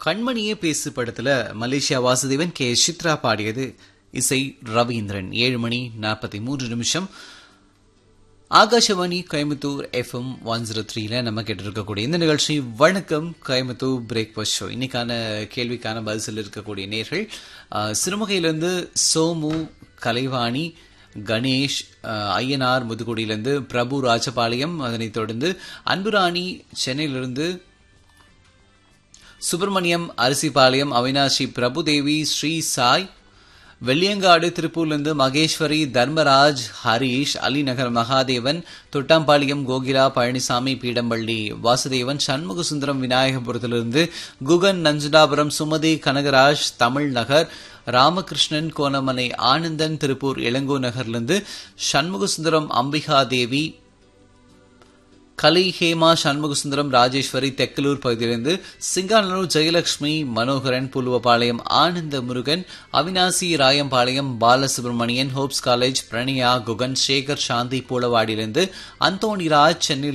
கண்மணியே பேசு படத்துல மலேசியா வாசுதேவன் கே சித்ரா பாடியது இசை ரவீந்திரன் ஏழு மணி நாற்பத்தி மூன்று நிமிஷம் Akashvani Coimbatore FM one zero த்ரீல நம்ம கேட்டிருக்கக்கூடிய இந்த நிகழ்ச்சி வணக்கம் கோயம்புத்தூர் பிரேக்ஃபாஸ்ட் ஷோ இன்னைக்கான கேள்விக்கான பதில் இருக்கக்கூடிய நேர்கள் அஹ், சிறுமுகையிலிருந்து சோமு கலைவாணி கணேஷ் அஹ், ஐயனார் முதுகுடியிலிருந்து பிரபு ராஜபாளையம் அதனைத் தொடர்ந்து அன்புராணி சென்னையிலிருந்து சுப்பிரமணியம் அரிசிபாளையம் அவினாஷி பிரபுதேவி ஸ்ரீ சாய் வெள்ளியங்காடு திருப்பூர்லேருந்து மகேஸ்வரி தர்மராஜ் ஹரீஷ் அலிநகர் மகாதேவன் தொட்டாம்பாளையம் கோகிலா பழனிசாமி பீடம்பள்ளி வாசுதேவன் சண்முக சுந்தரம் விநாயகபுரத்திலிருந்து குகன் நஞ்சுடாபுரம் சுமதி கனகராஜ் தமிழ்நகர் ராமகிருஷ்ணன் கோணமனை ஆனந்தன் திருப்பூர் இளங்கோ நகர்லேருந்து சண்முக சுந்தரம் அம்பிகா தேவி கலை ஹேமா சண்முகசுந்தரம் ராஜேஸ்வரி தெக்கலூர் பகுதியிலிருந்து சிங்கானூர் ஜெயலட்சுமி மனோகரன் புலுவபாளையம் ஆனந்த முருகன் அவினாசி ராயம்பாளையம் பாலசுப்ரமணியன் ஹோப்ஸ் காலேஜ் பிரணியா குகன் சேகர் சாந்தி பூலவாடியிலிருந்து அந்தோணி ராஜ் சென்னையில்